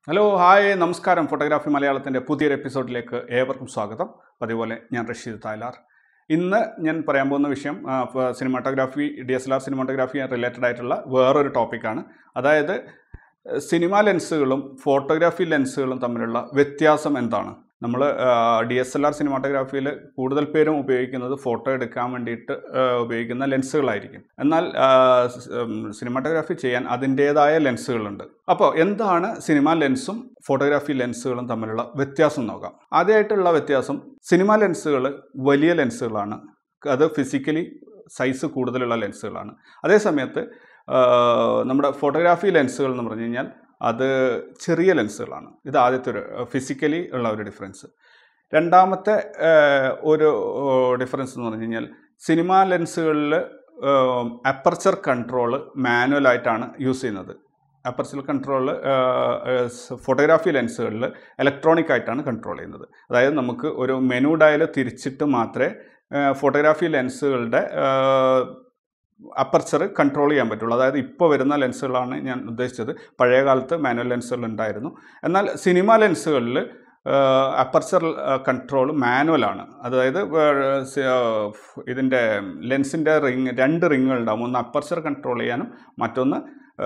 hello hi നമസ്കാരം photography മലയാളത്തിൻ്റെ പുതിയൊരു എപ്പിസോഡിലേക്ക് ഏവർക്കും സ്വാഗതം അതുപോലെ ഞാൻ റഷീദ് തായ്ലാർ ഇന്ന് ഞാൻ പറയാൻ പോകുന്ന വിഷയം cinematography D S L R cinematography related ആയിട്ടുള്ള വേറൊരു ടോപ്പിക്കാണ് അതായത് സിനിമ ലെൻസുകളും ഫോട്ടോഗ്രാഫി ലെൻസുകളും തമ്മിലുള്ള വ്യത്യാസം എന്താണ് നമ്മൾ ഡി എസ് എൽ ആർ സിനിമാട്ടോഗ്രാഫിയിൽ കൂടുതൽ പേരും ഉപയോഗിക്കുന്നത് ഫോട്ടോ എടുക്കാൻ വേണ്ടിയിട്ട് ആ, ഉപയോഗിക്കുന്ന ലെൻസുകളായിരിക്കും എന്നാൽ സിനിമാട്ടോഗ്രാഫി ചെയ്യാൻ അതിൻ്റേതായ ലെൻസുകളുണ്ട് അപ്പോൾ എന്താണ് സിനിമ ലെൻസും ഫോട്ടോഗ്രാഫി ലെൻസുകളും തമ്മിലുള്ള വ്യത്യാസം നോക്കാം ആദ്യമായിട്ടുള്ള വ്യത്യാസം സിനിമ ലെൻസുകൾ വലിയ ലെൻസുകളാണ് അത് ഫിസിക്കലി സൈസ് കൂടുതലുള്ള ലെൻസുകളാണ് അതേ സമയത്ത് ആ, നമ്മുടെ ഫോട്ടോഗ്രാഫി ലെൻസുകൾ എന്ന് പറഞ്ഞു കഴിഞ്ഞാൽ അത് ചെറിയ ലെൻസുകളാണ് ഇത് ആദ്യത്തെ ഒരു ഫിസിക്കലി ഉള്ള ഒരു ഡിഫറൻസ് രണ്ടാമത്തെ ആ, ഒരു ഡിഫറൻസ് എന്ന് പറഞ്ഞു കഴിഞ്ഞാൽ സിനിമ ലെൻസുകളിൽ അപ്പർച്ചർ കൺട്രോൾ മാനുവലായിട്ടാണ് യൂസ് ചെയ്യുന്നത് അപ്പർച്ചർ കൺട്രോൾ ഫോട്ടോഗ്രാഫി ലെൻസുകളിൽ ഇലക്ട്രോണിക് ആയിട്ടാണ് കൺട്രോൾ ചെയ്യുന്നത് അതായത് നമുക്ക് ഒരു മെനു ഡയൽ തിരിച്ചിട്ട് മാത്രമേ ഫോട്ടോഗ്രാഫി ലെൻസുകളുടെ അപ്പർച്ചർ കൺട്രോൾ ചെയ്യാൻ പറ്റുള്ളൂ അതായത് ഇപ്പോൾ വരുന്ന ലെൻസുകളാണ് ഞാൻ ഉദ്ദേശിച്ചത് പഴയ കാലത്ത് മാനുവൽ ലെൻസുകൾ ഉണ്ടായിരുന്നു എന്നാൽ സിനിമ ലെൻസുകളിൽ അപ്പർച്ചർ കൺട്രോൾ മാനുവലാണ് അതായത് ഇതിൻ്റെ ലെൻസിൻ്റെ റിങ് രണ്ട് റിങ്ങുകൾ ഉണ്ടാവും ഒന്ന് അപ്പർച്ചർ കൺട്രോൾ ചെയ്യാനും മറ്റൊന്ന്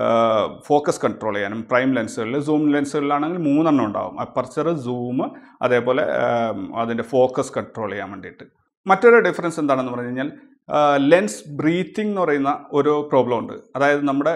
ഫോക്കസ് കൺട്രോൾ ചെയ്യാനും പ്രൈം ലെൻസുകളിൽ സൂം ലെൻസുകളിലാണെങ്കിൽ മൂന്നെണ്ണം ഉണ്ടാവും അപ്പർച്ചർ സൂം അതേപോലെ അതിൻ്റെ ഫോക്കസ് കൺട്രോൾ ചെയ്യാൻ വേണ്ടിയിട്ട് മറ്റൊരു ഡിഫറൻസ് എന്താണെന്ന് പറഞ്ഞു കഴിഞ്ഞാൽ ലെൻസ് ബ്രീത്തിങ് എന്ന് പറയുന്ന ഒരു പ്രോബ്ലം ഉണ്ട് അതായത് നമ്മുടെ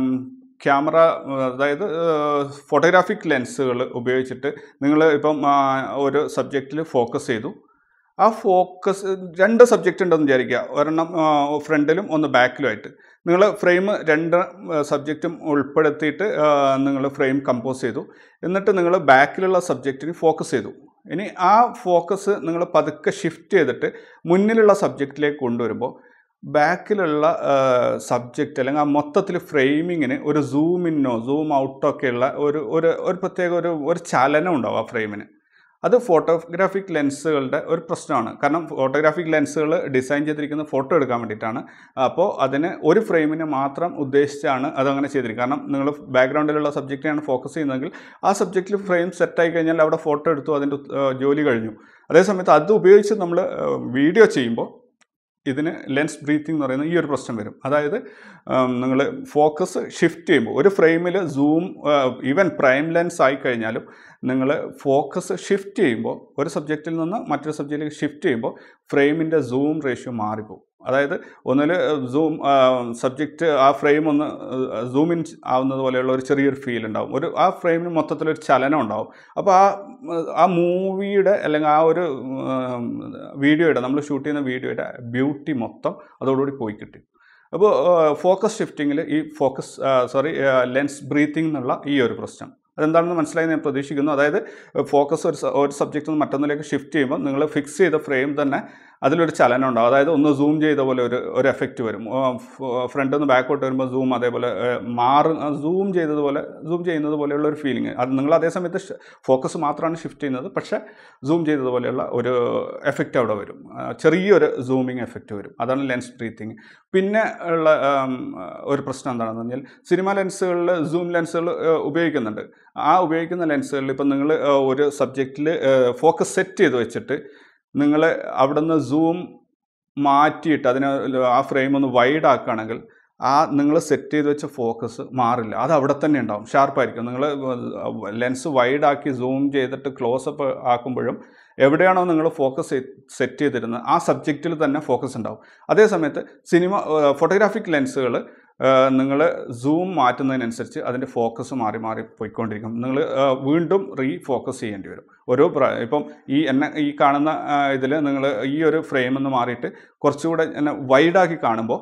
ക്യാമറ അതായത് ഫോട്ടോഗ്രാഫിക് ലെൻസുകൾ ഉപയോഗിച്ചിട്ട് നിങ്ങൾ ഇപ്പം ആ, ഒരു സബ്ജക്റ്റിൽ ഫോക്കസ് ചെയ്തു ആ ഫോക്കസ് രണ്ട് സബ്ജക്റ്റ് ഉണ്ടെന്ന് വിചാരിക്കുക ഒരെണ്ണം ഫ്രണ്ടിലും ഒന്ന് ബാക്കിലുമായിട്ട് നിങ്ങൾ ഫ്രെയിം രണ്ട് സബ്ജക്റ്റും ഉൾപ്പെടുത്തിയിട്ട് നിങ്ങൾ ഫ്രെയിം കമ്പോസ് ചെയ്തു എന്നിട്ട് നിങ്ങൾ ബാക്കിലുള്ള സബ്ജക്റ്റിന് ഫോക്കസ് ചെയ്തു ഇനി ആ ഫോക്കസ് നിങ്ങൾ പതുക്കെ ഷിഫ്റ്റ് ചെയ്തിട്ട് മുന്നിലുള്ള സബ്ജക്റ്റിലേക്ക് കൊണ്ടുവരുമ്പോൾ ബാക്കിലുള്ള സബ്ജക്റ്റ് അല്ലെങ്കിൽ ആ മൊത്തത്തിൽ ഫ്രെയിമിങ്ങിന് ഒരു സൂം ഇന്നോ സൂം ഔട്ടോ ഒക്കെയുള്ള ഒരു ഒരു ഒരു പ്രത്യേക ഒരു ഒരു ചലനം ഉണ്ടാവും ആ ഫ്രെയിമിന് അത് ഫോട്ടോഗ്രാഫിക് ലെൻസുകളുടെ ഒരു പ്രശ്നമാണ് കാരണം ഫോട്ടോഗ്രാഫിക് ലെൻസുകൾ ഡിസൈൻ ചെയ്തിരിക്കുന്നത് ഫോട്ടോ എടുക്കാൻ വേണ്ടിയിട്ടാണ് അപ്പോൾ അതിന് ഒരു ഫ്രെയിമിനെ മാത്രം ഉദ്ദേശിച്ചാണ് അതങ്ങനെ ചെയ്തിരിക്കുന്നത് കാരണം നിങ്ങൾ ബാക്ക്ഗ്രൗണ്ടിലുള്ള സബ്ജക്റ്റിനാണ് ഫോക്കസ് ചെയ്യുന്നതെങ്കിൽ ആ സബ്ജക്റ്റിൽ ഫ്രെയിം സെറ്റായി കഴിഞ്ഞാൽ അവിടെ ഫോട്ടോ എടുത്തു അതിൻ്റെ ഉത്ത- ജോലി കഴിഞ്ഞു അതേസമയത്ത് അത് ഉപയോഗിച്ച് നമ്മൾ വീഡിയോ ചെയ്യുമ്പോൾ ഇതിന് ലെൻസ് ബ്രീത്തിങ് എന്ന് പറയുന്ന ഈ ഒരു പ്രശ്നം വരും അതായത് നിങ്ങൾ ഫോക്കസ് ഷിഫ്റ്റ് ചെയ്യുമ്പോൾ ഒരു ഫ്രെയിമിൽ സൂം ഈവൻ പ്രൈം ലെൻസ് ആയി കഴിഞ്ഞാലും നിങ്ങൾ ഫോക്കസ് ഷിഫ്റ്റ് ചെയ്യുമ്പോൾ ഒരു സബ്ജക്റ്റിൽ നിന്ന് മറ്റൊരു സബ്ജക്റ്റിലേക്ക് ഷിഫ്റ്റ് ചെയ്യുമ്പോൾ ഫ്രെയിമിൻ്റെ സൂം റേഷ്യോ മാറിപ്പോകും അതായത് ഒന്നിൽ സൂം സബ്ജക്റ്റ് ആ ഫ്രെയിം ഒന്ന് സൂം ഇൻ ആവുന്നത് പോലെയുള്ള ഒരു ചെറിയൊരു ഫീൽ ഉണ്ടാവും ഒരു ആ ഫ്രെയിമിന് മൊത്തത്തിലൊരു ചലനം ഉണ്ടാവും അപ്പോൾ ആ ആ മൂവിയുടെ അല്ലെങ്കിൽ ആ ഒരു ഉം, വീഡിയോയുടെ നമ്മൾ ഷൂട്ട് ചെയ്യുന്ന വീഡിയോയുടെ ബ്യൂട്ടി മൊത്തം അതോടുകൂടി പോയി കിട്ടി അപ്പോൾ ഫോക്കസ് ഷിഫ്റ്റിങ്ങിൽ ഈ ഫോക്കസ് സോറി ലെൻസ് ബ്രീത്തിങ് എന്നുള്ള ഈ ഒരു പ്രശ്നം അതെന്താണെന്ന് മനസ്സിലായി ഞാൻ പ്രതീക്ഷിക്കുന്നു അതായത് ഫോക്കസ് ഒരു സ- ഒരു സബ്ജക്റ്റിൽ നിന്ന് മറ്റൊന്നിലേക്ക് ഷിഫ്റ്റ് ചെയ്യുമ്പോൾ നിങ്ങൾ ഫിക്സ് ചെയ്ത ഫ്രെയിം തന്നെ അതിലൊരു ചലനം ഉണ്ടാവും അതായത് ഒന്ന് സൂം ചെയ്ത പോലെ ഒരു ഒരു എഫക്റ്റ് വരും ഫ്രണ്ടിൽ നിന്ന് ബാക്കോട്ട് വരുമ്പോൾ സൂം അതേപോലെ മാറ് സൂം ചെയ്തതുപോലെ സൂം ചെയ്യുന്നത് പോലെയുള്ള ഒരു ഫീലിംഗ് അത് നിങ്ങൾ അതേ സമയത്ത് ഫോക്കസ് മാത്രമാണ് ഷിഫ്റ്റ് ചെയ്യുന്നത് പക്ഷേ സൂം ചെയ്തതുപോലെയുള്ള ഒരു എഫക്റ്റ് അവിടെ വരും ആ, ചെറിയൊരു സൂമിങ് എഫക്റ്റ് വരും അതാണ് ലെൻസ് ബ്രീത്തിങ് പിന്നെ ഉള്ള ആം, ഒരു പ്രശ്നം എന്താണെന്ന് പറഞ്ഞാൽ സിനിമ ലെൻസുകളിൽ സൂം ലെൻസുകൾ ഉപയോഗിക്കുന്നുണ്ട് ആ ഉപയോഗിക്കുന്ന ലെൻസുകളിൽ ഇപ്പം നിങ്ങൾ ഒരു സബ്ജക്റ്റിൽ ഫോക്കസ് സെറ്റ് ചെയ്ത് വെച്ചിട്ട് നിങ്ങൾ അവിടുന്ന് സൂം മാറ്റിയിട്ട് അതിനെ ആ ഫ്രെയിം ഒന്ന് വൈഡ് ആക്കുകയാണെങ്കിൽ ആ നിങ്ങൾ സെറ്റ് ചെയ്ത് വെച്ച ഫോക്കസ് മാറില്ല അത് അവിടെ തന്നെ ഉണ്ടാവും ഷാർപ്പായിരിക്കും നിങ്ങൾ ലെൻസ് വൈഡ് ആക്കി സൂം ചെയ്തിട്ട് ക്ലോസപ്പ് ആക്കുമ്പോഴും എവിടെയാണോ നിങ്ങൾ ഫോക്കസ് സെറ്റ് ചെയ്തിരുന്നത് ആ സബ്ജക്റ്റിൽ തന്നെ ഫോക്കസ് ഉണ്ടാവും അതേ സമയത്ത് സിനിമ ഫോട്ടോഗ്രാഫിക് ലെൻസുകൾ നിങ്ങൾ സൂം മാറ്റുന്നതിനനുസരിച്ച് അതിൻ്റെ ഫോക്കസ് മാറി മാറി പോയിക്കൊണ്ടിരിക്കും നിങ്ങൾ വീണ്ടും റീ ഫോക്കസ് ചെയ്യേണ്ടി വരും ഓരോ പ്ര ഇപ്പം ഈ എന്നെ ഈ കാണുന്ന ഇതിൽ നിങ്ങൾ ഈ ഒരു ഫ്രെയിം എന്ന് മാറിയിട്ട് കുറച്ചുകൂടെ എന്നെ വൈഡാക്കി കാണുമ്പോൾ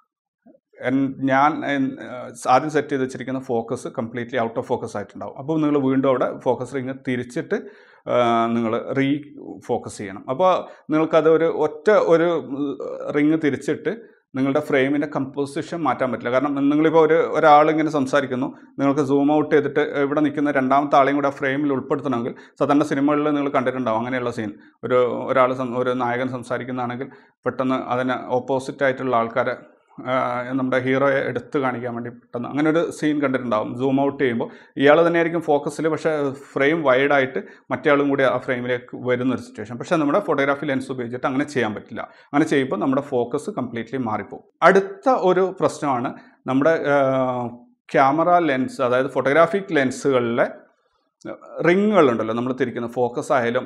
എൻ- ഞാൻ എൻ- ആദ്യം സെറ്റ് ചെയ്ത് വെച്ചിരിക്കുന്ന focus completely out of focus ആയിട്ടുണ്ടാവും അപ്പോൾ നിങ്ങൾ വീണ്ടും അവിടെ ഫോക്കസ് റിങ് തിരിച്ചിട്ട് നിങ്ങൾ റീ ഫോക്കസ് ചെയ്യണം അപ്പോൾ നിങ്ങൾക്കത് ഒരു ഒറ്റ ഒരു റിങ് തിരിച്ചിട്ട് നിങ്ങളുടെ ഫ്രെയിമിൻ്റെ കമ്പോസിഷൻ മാറ്റാൻ പറ്റില്ല കാരണം നിങ്ങളിപ്പോൾ ഒരു ഒരാളിങ്ങനെ സംസാരിക്കുന്നു നിങ്ങൾക്ക് സൂം ഔട്ട് ചെയ്തിട്ട് ഇവിടെ നിൽക്കുന്ന രണ്ടാമത്തെ ആളെയും കൂടെ ആ ഫ്രെയിമിൽ ഉൾപ്പെടുത്തണമെങ്കിൽ സാധാരണ സിനിമകളിൽ നിങ്ങൾ കണ്ടിട്ടുണ്ടാവും അങ്ങനെയുള്ള സീൻ ഒരു ഒരാൾ സം- ഒരു നായകൻ സംസാരിക്കുന്നതാണെങ്കിൽ പെട്ടെന്ന് അതിന് ഓപ്പോസിറ്റ് ആയിട്ടുള്ള ആൾക്കാരെ ആ, നമ്മുടെ ഹീറോയെ എടുത്ത് കാണിക്കാൻ വേണ്ടി പെട്ടെന്ന് അങ്ങനെ ഒരു സീൻ കണ്ടിട്ടുണ്ടാവും സൂം ഔട്ട് ചെയ്യുമ്പോൾ ഇയാൾ തന്നെയായിരിക്കും ഫോക്കസിൽ പക്ഷേ ഫ്രെയിം വൈഡായിട്ട് മറ്റേ കൂടി ആ ഫ്രെയിമിലേക്ക് വരുന്ന ഒരു സിറ്റുവേഷൻ പക്ഷേ നമ്മുടെ ഫോട്ടോഗ്രാഫി ലെൻസ് ഉപയോഗിച്ചിട്ട് അങ്ങനെ ചെയ്യാൻ പറ്റില്ല അങ്ങനെ ചെയ്യുമ്പോൾ നമ്മുടെ ഫോക്കസ് കംപ്ലീറ്റ്ലി മാറിപ്പോകും അടുത്ത ഒരു പ്രശ്നമാണ് നമ്മുടെ ക്യാമറ ലെൻസ് അതായത് ഫോട്ടോഗ്രാഫിക് ലെൻസുകളിലെ റിങ്ങുകളുണ്ടല്ലോ നമ്മൾ തിരിക്കുന്ന ഫോക്കസ് ആയാലും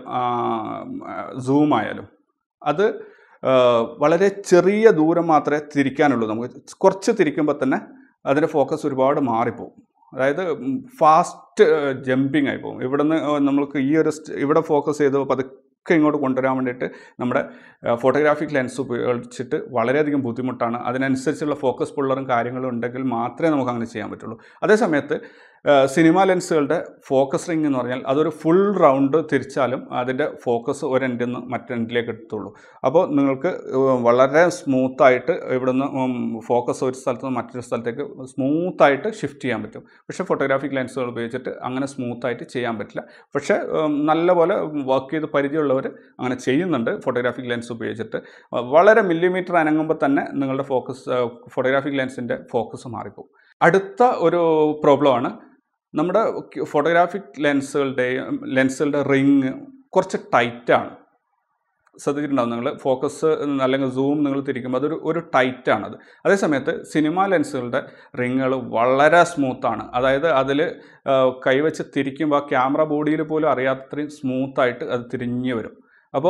സൂം ആയാലും അത് ആ, വളരെ ചെറിയ ദൂരം മാത്രമേ തിരിക്കാനുള്ളൂ നമുക്ക് കുറച്ച് തിരിക്കുമ്പോൾ തന്നെ അതിൻ്റെ ഫോക്കസ് ഒരുപാട് മാറിപ്പോകും അതായത് ഫാസ്റ്റ് ജമ്പിങ് ആയി പോകും ഇവിടുന്ന് നമ്മൾക്ക് ഈ ഒരു സ്റ്റ്- ഇവിടെ ഫോക്കസ് ചെയ്ത് പതുക്കെ ഇങ്ങോട്ട് കൊണ്ടുവരാൻ വേണ്ടിയിട്ട് നമ്മുടെ ഫോട്ടോഗ്രാഫിക് ലെൻസ് ഉപയോഗിച്ചിട്ട് വളരെയധികം ബുദ്ധിമുട്ടാണ് അതിനനുസരിച്ചുള്ള ഫോക്കസ് പുള്ളറും കാര്യങ്ങളും ഉണ്ടെങ്കിൽ മാത്രമേ നമുക്ക് അങ്ങനെ ചെയ്യാൻ പറ്റുള്ളൂ അതേസമയത്ത് സിനിമ ലെൻസുകളുടെ ഫോക്കസ് റിംഗ് എന്ന് പറഞ്ഞാൽ അതൊരു ഫുൾ റൗണ്ട് തിരിച്ചാലും അതിൻ്റെ ഫോക്കസ് ഒരെൻഡിൽ നിന്ന് മറ്റെൻഡിലേക്ക് എടുത്തുള്ളൂ അപ്പോൾ നിങ്ങൾക്ക് ഏഹ്, വളരെ സ്മൂത്തായിട്ട് ഇവിടുന്ന് ഫോക്കസ് ഒരു സ്ഥലത്ത് നിന്ന് മറ്റൊരു സ്ഥലത്തേക്ക് സ്മൂത്തായിട്ട് ഷിഫ്റ്റ് ചെയ്യാൻ പറ്റും പക്ഷേ ഫോട്ടോഗ്രാഫിക് ലെൻസുകൾ ഉപയോഗിച്ചിട്ട് അങ്ങനെ സ്മൂത്തായിട്ട് ചെയ്യാൻ പറ്റില്ല പക്ഷേ ഏഹ്, നല്ലപോലെ വർക്ക് ചെയ്ത് പരിചയമുള്ളവർ അങ്ങനെ ചെയ്യുന്നുണ്ട് ഫോട്ടോഗ്രാഫിക് ലെൻസ് ഉപയോഗിച്ചിട്ട് വളരെ മില്ലിമീറ്റർ അനങ്ങുമ്പോൾ തന്നെ നിങ്ങളുടെ ഫോക്കസ് ഫോട്ടോഗ്രാഫിക് ലെൻസിൻ്റെ ഫോക്കസ് മാറിപ്പോകും അടുത്ത ഒരു പ്രോബ്ലമാണ് നമ്മുടെ ഫോട്ടോഗ്രാഫിക് ലെൻസുകളുടെയും ലെൻസുകളുടെ റിങ് കുറച്ച് ടൈറ്റാണ് ശ്രദ്ധിച്ചിട്ടുണ്ടാവും നിങ്ങൾ ഫോക്കസ് അല്ലെങ്കിൽ സൂം നിങ്ങൾ തിരിക്കുമ്പോൾ അതൊരു ഒരു ടൈറ്റാണത് അതേസമയത്ത് സിനിമ ലെൻസുകളുടെ റിങ്ങുകൾ വളരെ സ്മൂത്താണ് അതായത് അതിൽ കൈവച്ച് തിരിക്കുമ്പോൾ ആ ക്യാമറ ബോഡിയിൽ പോലും അറിയാത്തത്രയും സ്മൂത്തായിട്ട് അത് തിരിഞ്ഞ് വരും അപ്പോൾ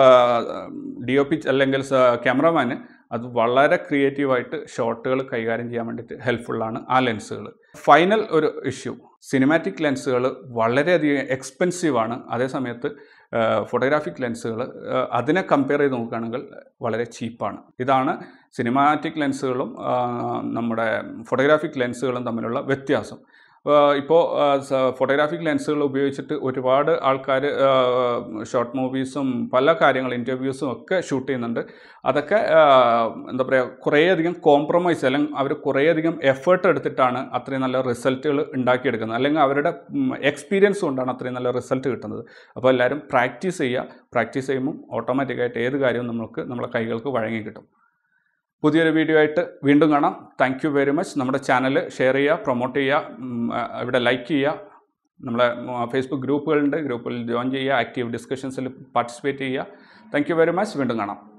ഡി ഒ പി അല്ലെങ്കിൽ ക്യാമറമാന് അത് വളരെ ക്രിയേറ്റീവായിട്ട് ഷോട്ടുകൾ കൈകാര്യം ചെയ്യാൻ വേണ്ടിയിട്ട് ഹെൽപ്ഫുള്ളാണ് ആ ലെൻസുകൾ ഫൈനൽ ഒരു ഇഷ്യൂ സിനിമാറ്റിക് ലെൻസുകൾ വളരെയധികം എക്സ്പെൻസീവാണ് അതേസമയത്ത് ഫോട്ടോഗ്രാഫിക് ലെൻസുകൾ അതിനെ കമ്പയർ ചെയ്ത് നോക്കുകയാണെങ്കിൽ വളരെ ചീപ്പാണ് ഇതാണ് സിനിമാറ്റിക് ലെൻസുകളും ആ, നമ്മുടെ ഫോട്ടോഗ്രാഫിക് ലെൻസുകളും തമ്മിലുള്ള വ്യത്യാസം ഇപ്പോൾ ഫോട്ടോഗ്രാഫിക് ലെൻസുകൾ ഉപയോഗിച്ചിട്ട് ഒരുപാട് ആൾക്കാർ ഷോർട്ട് മൂവീസും പല കാര്യങ്ങൾ ഇൻ്റർവ്യൂസും ഒക്കെ ഷൂട്ട് ചെയ്യുന്നുണ്ട് അതൊക്കെ ആ, എന്താ പറയുക കുറേയധികം കോംപ്രമൈസ് അല്ലെങ്കിൽ അവർ കുറേയധികം എഫേർട്ട് എടുത്തിട്ടാണ് അത്രയും നല്ല റിസൾട്ടുകൾ ഉണ്ടാക്കിയെടുക്കുന്നത് അല്ലെങ്കിൽ അവരുടെ എക്സ്പീരിയൻസ് കൊണ്ടാണ് അത്രയും നല്ല റിസൾട്ട് കിട്ടുന്നത് അപ്പോൾ എല്ലാവരും പ്രാക്ടീസ് ചെയ്യുക പ്രാക്ടീസ് ചെയ്യുമ്പോൾ ഓട്ടോമാറ്റിക്കായിട്ട് ഏത് കാര്യവും നമുക്ക് നമ്മുടെ കൈകൾക്ക് വഴങ്ങി കിട്ടും പുതിയൊരു വീഡിയോ ആയിട്ട് വീണ്ടും കാണാം താങ്ക് യു വെരി മച്ച് നമ്മുടെ ചാനൽ ഷെയർ ചെയ്യുക പ്രൊമോട്ട് ചെയ്യുക ഉം, ആ, ഇവിടെ ലൈക്ക് ചെയ്യുക നമ്മളെ ഫേസ്ബുക്ക് ഗ്രൂപ്പുകളുണ്ട് ഗ്രൂപ്പിൽ ജോയിൻ ചെയ്യുക ആക്റ്റീവ് ഡിസ്കഷൻസിൽ പാർട്ടിസിപ്പേറ്റ് ചെയ്യുക താങ്ക് യു വെരി മച്ച് വീണ്ടും കാണാം